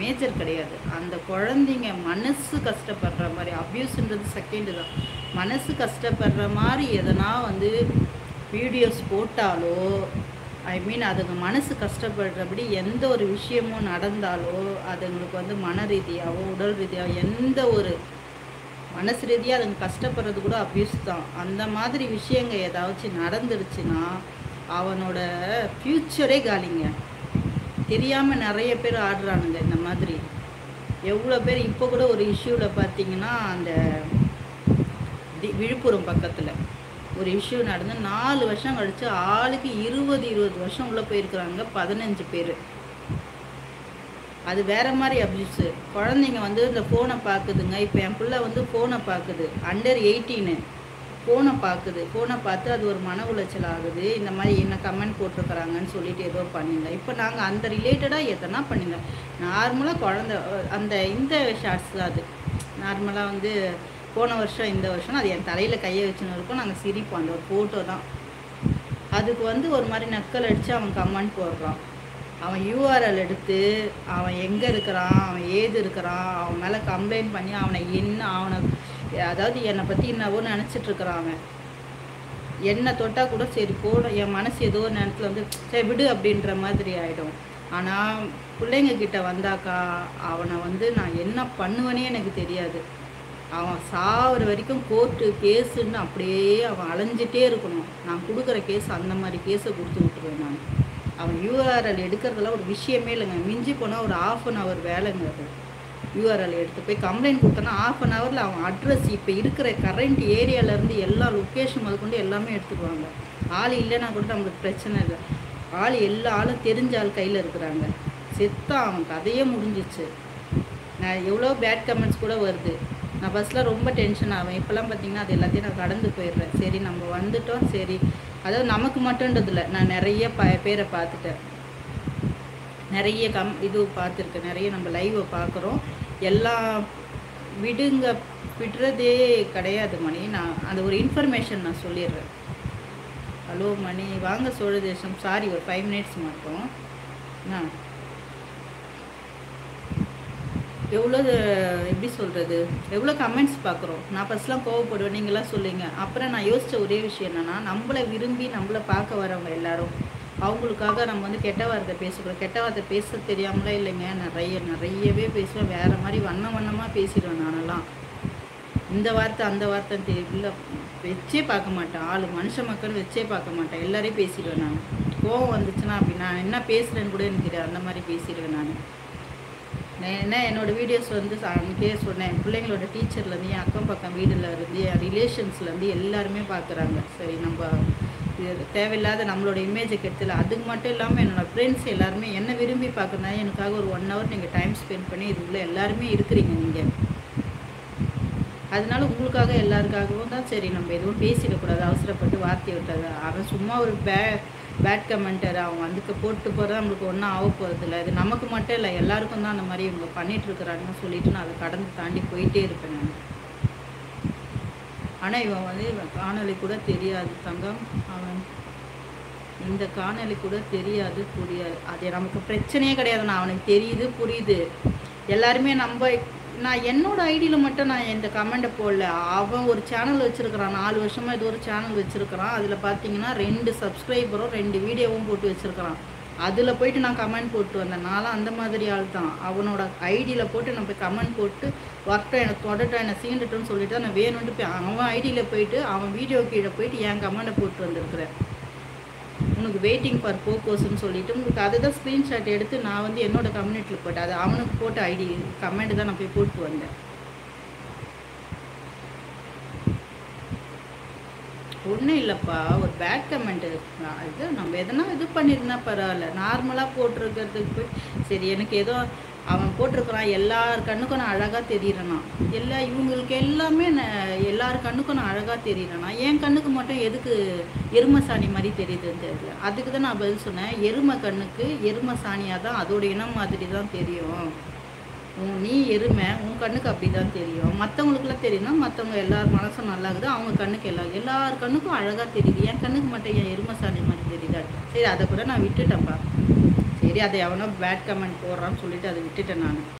major கிடையாது அந்த குழந்தைங்க மனசு கஷ்டப்படுற மாதிரி அப்யூஸ்ன்றது செகண்டு தான் மனசு கஷ்டப்படுற மாதிரி எதனா வந்து வீடியோஸ் போட்டாலோ ஐ மீன் அதுங்க மனசு கஷ்டப்படுறபடி எந்த ஒரு விஷயமும் நடந்தாலோ அதுங்களுக்கு வந்து மன ரீதியாகவோ உடல் ரீதியாக எந்த ஒரு மனசு ரீதியாக அதுங்க கஷ்டப்படுறது கூட அப்யூஸ் தான் அந்த மாதிரி விஷயங்க ஏதாச்சும் நடந்துருச்சுன்னா அவனோட ஃப்யூச்சரே காலிங்க தெரியாமல் நிறைய பேர் ஆடுறானுங்க இந்த மாதிரி எவ்வளோ பேர் இப்போ கூட ஒரு இஷ்யூவில் பார்த்தீங்கன்னா அந்த தி- விழுப்புரம் பக்கத்தில் ஒரு இஷ்யூ நடந்து நாலு வருஷம் கழிச்சு ஆளுக்கு இருபது இருபது வருஷம் உள்ளே போயிருக்கிறாங்க பதினஞ்சு பேர் அது வேற மாதிரி அப்யூஸு குழந்தைங்க வந்து இந்த ஃபோனை பார்க்குதுங்க இப்போ என் பிள்ளை வந்து ஃபோனை பார்க்குது அண்டர் எயிட்டீனு ஃபோனை பார்க்குது ஃபோனை பார்த்து அது ஒரு மன உளைச்சல் ஆகுது இந்த மாதிரி என்ன கமெண்ட் போட்டிருக்கிறாங்கன்னு சொல்லிட்டு ஏதோ பண்ணியிருந்தேன் இப்போ நாங்கள் அந்த ரிலேட்டடாக எதனா பண்ணியிருந்தோம் நார்மலாக குழந்த அந்த இந்த ஷார்ட்ஸ் தான் அது நார்மலாக வந்து போன வருஷம் இந்த வருஷம் அது என் தலையில் கையை வச்சுன்னு இருக்கும் நாங்கள் சிரிப்போம் அந்த ஒரு ஃபோட்டோ தான் அதுக்கு வந்து ஒரு மாதிரி நக்கல் அடித்து அவன் கமெண்ட் போடுறான் அவன் யூஆர்எல் எடுத்து அவன் எங்கே இருக்கிறான் அவன் ஏது இருக்கிறான் அவன் மேலே கம்ப்ளைண்ட் பண்ணி அவனை என்ன அவனை அதாவது என்னை பற்றி என்னவோ நினச்சிட்டு இருக்கிறான் அவன் என்னை தொட்டால் கூட சரி போடும் என் மனசு ஏதோ ஒரு நேரத்தில் வந்து சரி விடு அப்படின்ற மாதிரி ஆகிடும் ஆனால் பிள்ளைங்க கிட்ட வந்தாக்கா அவனை வந்து நான் என்ன பண்ணுவேனே எனக்கு தெரியாது அவன் சாவர வரைக்கும் கோர்ட்டு கேஸுன்னு அப்படியே அவன் அலைஞ்சிட்டே இருக்கணும் நான் கொடுக்குற கேஸ் அந்த மாதிரி கேஸை கொடுத்து விட்டுருவேன் நான் அவன் யூஆர்எல் எடுக்கிறதுலாம் ஒரு விஷயமே இல்லைங்க மிஞ்சி போனால் ஒரு ஆஃப் அன் ஹவர் வேலைங்க அது யூஆர்எல் எடுத்து போய் கம்ப்ளைண்ட் கொடுத்தோன்னா ஆஃப் அன் ஹவரில் அவன் அட்ரஸ் இப்போ இருக்கிற கரண்ட் ஏரியாவிலேருந்து எல்லா லொக்கேஷன் முதற்கொண்டு எல்லாமே எடுத்துக்குவாங்க ஆள் இல்லைன்னா கூட நம்மளுக்கு பிரச்சனை இல்லை ஆள் எல்லா ஆளும் தெரிஞ்ச ஆள் கையில் இருக்கிறாங்க செத்தான் அவன் கதையே முடிஞ்சிச்சு நான் எவ்வளோ பேட் கமெண்ட்ஸ் கூட வருது நான் ஃபஸ்ட்டில் ரொம்ப டென்ஷன் ஆவேன் இப்போல்லாம் பார்த்தீங்கன்னா அது எல்லாத்தையும் நான் கடந்து போயிடுறேன் சரி நம்ம வந்துட்டோம் சரி அதாவது நமக்கு மட்டும்ன்றதில்ல நான் நிறைய ப பேரை பார்த்துட்டேன் நிறைய கம் இது பார்த்துருக்கேன் நிறைய நம்ம லைவை பார்க்குறோம் எல்லாம் விடுங்க விடுறதே கிடையாது மணி நான் அந்த ஒரு இன்ஃபர்மேஷன் நான் சொல்லிடுறேன் ஹலோ மணி வாங்க சோழ தேசம் சாரி ஒரு ஃபைவ் மினிட்ஸ் மட்டும் என்ன எவ்வளோ எப்படி சொல்கிறது எவ்வளோ கமெண்ட்ஸ் பார்க்குறோம் நான் ஃபஸ்ட்லாம் கோவப்படுவேன் நீங்களாம் சொல்லுங்க அப்புறம் நான் யோசித்த ஒரே விஷயம் என்னென்னா நம்மளை விரும்பி நம்மளை பார்க்க வரவங்க எல்லாரும் அவங்களுக்காக நம்ம வந்து கெட்ட வார்த்தை பேசக்கூடாது கெட்ட வார்த்தை பேச தெரியாமலே இல்லைங்க நிறைய நிறையவே பேசுவேன் வேறு மாதிரி வண்ண வண்ணமாக பேசிடுவேன் நானெல்லாம் இந்த வார்த்தை அந்த வார்த்தை தெரியல வச்சே பார்க்க மாட்டேன் ஆள் மனுஷ மக்கள் வச்சே பார்க்க மாட்டேன் எல்லாரையும் பேசிடுவேன் நான் கோவம் வந்துச்சுன்னா அப்படி நான் என்ன பேசுகிறேன்னு கூட எனக்கு தெரியாது அந்த மாதிரி பேசிடுவேன் நான் நான் என்ன என்னோட வீடியோஸ் வந்து ச- அன்னைக்கே சொன்னேன் என் பிள்ளைங்களோட டீச்சர்லேருந்து என் அக்கம் பக்கம் வீடுல இருந்து என் ரிலேஷன்ஸ்லேருந்து எல்லாருமே பார்க்குறாங்க சரி நம்ம இது தேவையில்லாத நம்மளோட இமேஜை கெடுத்துல அதுக்கு மட்டும் இல்லாமல் என்னோட ஃப்ரெண்ட்ஸ் எல்லாருமே என்ன விரும்பி பார்க்குறதுனால எனக்காக ஒரு ஒன் ஹவர் நீங்கள் டைம் ஸ்பெண்ட் பண்ணி இதுக்குள்ளே எல்லாருமே இருக்கிறீங்க நீங்கள் அதனால உங்களுக்காக எல்லாருக்காகவும் தான் சரி நம்ம எதுவும் பேசிடக்கூடாது அவசரப்பட்டு வார்த்தையை விட்டது அவன் சும்மா ஒரு பே பேட் கமெண்டர் அவங்க அதுக்கு போட்டு போகிறது நம்மளுக்கு ஒன்றும் ஆக போகிறதில்ல இது நமக்கு மட்டும் இல்லை எல்லாருக்கும் தான் அந்த மாதிரி இவங்க பண்ணிட்டு இருக்கிறாங்கன்னு சொல்லிட்டு நான் அதை கடந்து தாண்டி போயிட்டே இருப்பேன் நான் ஆனால் இவன் வந்து இவன் காணொளி கூட தெரியாது தங்கம் அவன் இந்த காணொளி கூட தெரியாது புரியாது அது நமக்கு பிரச்சனையே கிடையாது நான் அவனுக்கு தெரியுது புரியுது எல்லாருமே நம்ம நான் என்னோட ஐடியில் மட்டும் நான் இந்த கமெண்ட்டை போடல அவன் ஒரு சேனல் வச்சுருக்கிறான் நாலு வருஷமாக இது ஒரு சேனல் வச்சுருக்கிறான் அதில் பார்த்தீங்கன்னா ரெண்டு சப்ஸ்கிரைபரும் ரெண்டு வீடியோவும் போட்டு வச்சுருக்கிறான் அதில் போயிட்டு நான் கமெண்ட் போட்டு வந்தேன் நான்லாம் அந்த மாதிரி ஆள் தான் அவனோட ஐடியில் போட்டு நான் போய் கமெண்ட் போட்டு வரட்டும் எனக்கு தொடட்டும் என்னை சீண்டுட்டோன்னு சொல்லிட்டு நான் வேணும்ட்டு போய் அவன் ஐடியில் போயிட்டு அவன் வீடியோ கீழே போயிட்டு என் கமெண்ட்டை போட்டு வந்திருக்கிறேன் உனக்கு வெயிட்டிங் ஃபார் போக்கோஸ்ன்னு சொல்லிட்டு உங்களுக்கு அதுதான் ஸ்க்ரீன்ஷாட் எடுத்து நான் வந்து என்னோட கம்யூனிட்டியில் போட்டேன் அது அவனுக்கு போட்ட ஐடி கமெண்ட் தான் நான் போய் போட்டு வந்தேன் ஒன்றும் இல்லைப்பா ஒரு பேட் கமெண்ட் இது நம்ம எதனா இது பண்ணியிருந்தா பரவாயில்ல நார்மலாக போட்டிருக்கிறதுக்கு போய் சரி எனக்கு ஏதோ அவன் போட்டிருக்கிறான் எல்லார் கண்ணுக்கும் நான் அழகாக தெரியிறேனா எல்லா இவங்களுக்கு எல்லாமே நான் எல்லார் கண்ணுக்கும் நான் அழகாக தெரியிறேனா என் கண்ணுக்கு மட்டும் எதுக்கு எருமை சாணி மாதிரி தெரியுதுன்னு தெரியல அதுக்கு தான் நான் பதில் சொன்னேன் எருமை கண்ணுக்கு எருமை சாணியாக தான் அதோட இனம் மாதிரி தான் தெரியும் உன் நீ எருமை உன் கண்ணுக்கு அப்படி தான் தெரியும் மற்றவங்களுக்குலாம் தெரியும்னா மற்றவங்க எல்லார் மனசும் நல்லா இருக்குது அவங்க கண்ணுக்கு எல்லா எல்லார் கண்ணுக்கும் அழகாக தெரியுது என் கண்ணுக்கு மட்டும் என் எருமை சாணி மாதிரி தெரியுதா சரி அதை கூட நான் விட்டுட்டேன்ப்பா சரி அதை எவனோ பேட் கமெண்ட் போடுறான்னு சொல்லிட்டு அதை விட்டுட்டேன் நான்